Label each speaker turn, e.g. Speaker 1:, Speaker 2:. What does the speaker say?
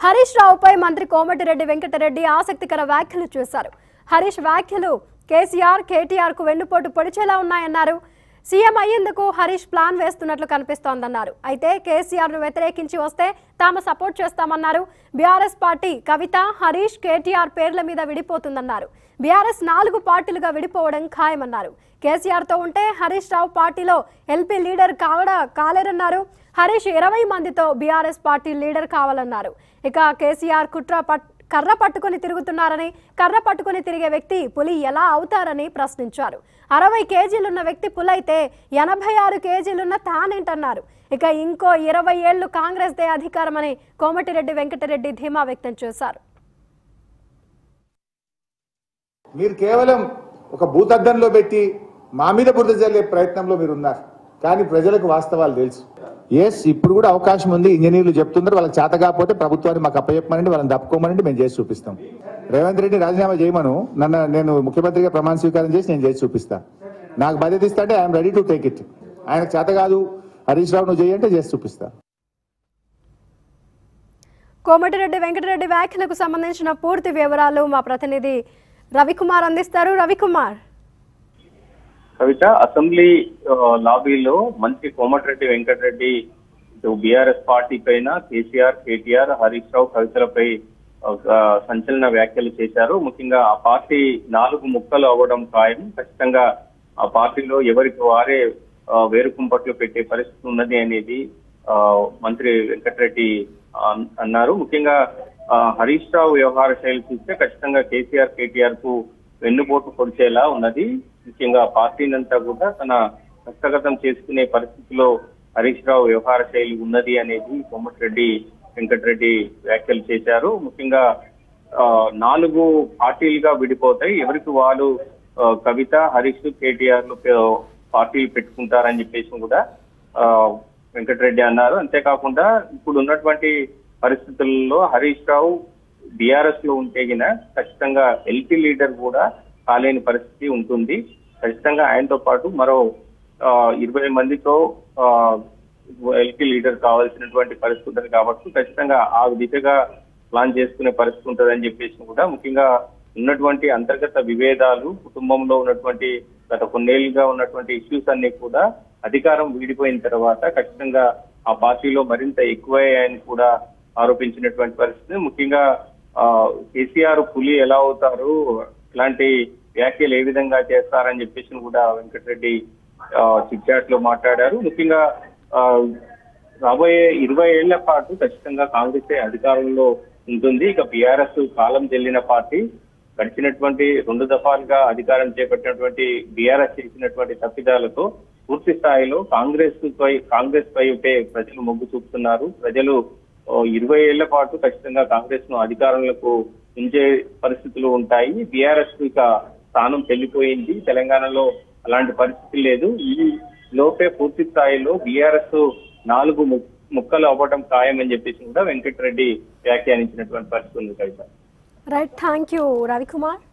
Speaker 1: హరీష్ రావుపై మంత్రి కోమటిరెడ్డి వెంకటరెడ్డి ఆసక్తికర వ్యాఖ్యలు చేశారు హరీష్ వ్యాఖ్యలు కేసీఆర్ కేటీఆర్ కు వెన్నుపోటు పొడిచేలా ఉన్నాయన్నారు సీఎం అయ్యేందుకు హరీష్ ప్లాన్ వేస్తున్నట్లు కనిపిస్తోందన్నారు అయితే కేసీఆర్ ను వ్యతిరేకించి వస్తే తాము సపోర్ట్ చేస్తామన్నారు BRS party Kavitha Harish KTR పేర్ల మీద విడిపోతుందన్నారు బీఆర్ఎస్ నాలుగు పార్టీలుగా విడిపోవడం ఖాయమన్నారు కేసీఆర్ తో ఉంటే హరీష్ రావు పార్టీలో ఎల్పీ లీడర్ కావడా కాలేరన్నారు హరీష్ ఇరవై మందితో బీఆర్ఎస్ పార్టీ లీడర్ కావాలన్నారు ఇక కేసీఆర్ కుట్ర పట్ కర్ర పట్టుకొని తిరుగుతున్నారని కర్ర పట్టుకొని తిరిగే వ్యక్తి పులి ఎలా అవుతారని ప్రశ్నించారు అరవై కేజీలున్న వ్యక్తి పులైతే ఎనభై ఆరు కేజీలున్న తానేంటన్నారు ఇక ఇంకో ఇరవై ఏళ్లు కాంగ్రెస్ దే అధికారమని కోమటిరెడ్డి వెంకటరెడ్డి ధీమా వ్యక్తం చేశారు
Speaker 2: మీరు కేవలం ఒక భూతద్దంలో పెట్టి మా మీద బురద జల్లే ప్రయత్నంలో మీరు ఉన్నారు కానీ ప్రజలకు వాస్తవాలు తెలుసు ఎస్ ఇప్పుడు కూడా అవకాశం ఉంది ఇంజనీర్లు చెప్తున్నారు వాళ్ళకి చేత కాకపోతే ప్రభుత్వాన్ని మాకు అప్పచెప్పమనండి వాళ్ళని తప్పుకోమనండి మేము చేసి చూపిస్తాం రేవంత్ రెడ్డి రాజీనామా చేయమను నన్ను నేను ముఖ్యమంత్రిగా ప్రమాణ స్వీకారం చేసి నేను చేసి చూపిస్తా నాకు బాధ్యత ఇస్తా అంటే I'm ready to take it ఆయనకు చేత కాదు హరీష్ రావు నువ్వు చేయంటే చేసి చూపిస్తా
Speaker 1: కోమటిరెడ్డి వెంకటరెడ్డి వ్యాఖ్యలకు సంబంధించిన పూర్తి వివరాలు మా ప్రతినిధి రవికుమార్ అందిస్తారు రవికుమార్
Speaker 3: కవిత అసెంబ్లీ ఆ, లాబీలో మంత్రి కోమటిరెడ్డి వెంకటరెడ్డి ఇటు బీఆర్ఎస్ పార్టీ పైన కేసీఆర్ కేటీఆర్ హరీష్ రావు కవితలపై ఒక సంచలన వ్యాఖ్యలు చేశారు ముఖ్యంగా ఆ పార్టీ నాలుగు ముక్కలు అవ్వడం ఖాయం ఖచ్చితంగా ఆ పార్టీలో ఎవరికి వారే ఆ, వేరుకుంపట్లు పెట్టే పరిస్థితి ఉన్నది అనేది ఆ, మంత్రి వెంకటరెడ్డి అన్- అన్నారు ముఖ్యంగా ఆ, హరీష్ రావు వ్యవహార శైలి చూస్తే ఖచ్చితంగా కేసీఆర్ కేటీఆర్ కు వెన్నుపోటు పొడిచేలా ఉన్నది ముఖ్యంగా పార్టీనంతా కూడా తన హస్తగతం చేసుకునే పరిస్థితిలో హరీష్ రావు వ్యవహార శైలి ఉన్నది అనేది కోమటిరెడ్డి వెంకటరెడ్డి వ్యాఖ్యలు చేశారు ముఖ్యంగా ఆ, నాలుగు పార్టీలుగా విడిపోతాయి ఎవరికి వాళ్ళు ఆ, కవిత హరీష్ కేటీఆర్ లు పే- పార్టీలు పెట్టుకుంటారని చెప్పేసి కూడా ఆ, వెంకటరెడ్డి అన్నారు అంతేకాకుండా ఇప్పుడు ఉన్నటువంటి పరిస్థితుల్లో హరీష్ రావు బీఆర్ఎస్ లో ఉంటే గిన ఖచ్చితంగా ఎల్పీ లీడర్ కూడా కాలేని పరిస్థితి ఉంటుంది ఖచ్చితంగా ఆయనతో పాటు మరో ఆ, ఇరవై మందితో ఎల్పీ లీడర్ కావాల్సినటువంటి పరిస్థితి ఉంటుంది కాబట్టి ఖచ్చితంగా ఆ దిశగా ప్లాన్ చేసుకునే పరిస్థితి ఉంటుందని చెప్పేసి కూడా ముఖ్యంగా ఉన్నటువంటి అంతర్గత విభేదాలు కుటుంబంలో ఉన్నటువంటి గత కొన్నేళ్లుగా ఉన్నటువంటి ఇష్యూస్ అన్ని కూడా అధికారం వీడిపోయిన తర్వాత ఖచ్చితంగా ఆ పార్టీలో మరింత ఎక్కువయ్యాయని కూడా ఆరోపించినటువంటి పరిస్థితి ముఖ్యంగా ఆ, కేసీఆర్ పులి ఎలా అవుతారు ఇలాంటి వ్యాఖ్యలు ఏ విధంగా చేస్తారని చెప్పేసి కూడా వెంకటరెడ్డి చిట్ చాట్ లో మాట్లాడారు ముఖ్యంగా ఆ, రాబోయే ఇరవై ఏళ్ల పాటు ఖచ్చితంగా కాంగ్రెస్ అధికారంలో ఉంటుంది ఇక బీఆర్ఎస్ కాలం చెల్లిన పార్టీ గడిచినటువంటి రెండు దఫాలుగా అధికారం చేపట్టినటువంటి బీఆర్ఎస్ చేసినటువంటి తప్పిదాలతో పూర్తి స్థాయిలో కాంగ్రెస్ పై కాంగ్రెస్ పై ఉంటే ప్రజలు మొగ్గు చూపుతున్నారు ప్రజలు ఓ, ఇరవై ఏళ్ల పాటు ఖచ్చితంగా కాంగ్రెస్ ను అధికారంలోకి ఉంచే పరిస్థితులు ఉంటాయి బీఆర్ఎస్ ఇక స్థానం చెల్లిపోయింది తెలంగాణలో అలాంటి పరిస్థితి లేదు ఈ లోపే పూర్తి స్థాయిలో బీఆర్ఎస్ నాలుగు ము- ముక్కలు అవ్వడం ఖాయమని చెప్పేసి కూడా వెంకటరెడ్డి వ్యాఖ్యానించినటువంటి పరిస్థితి ఉంది కవిత
Speaker 1: రైట్ థ్యాంక్ యూ రవికుమార్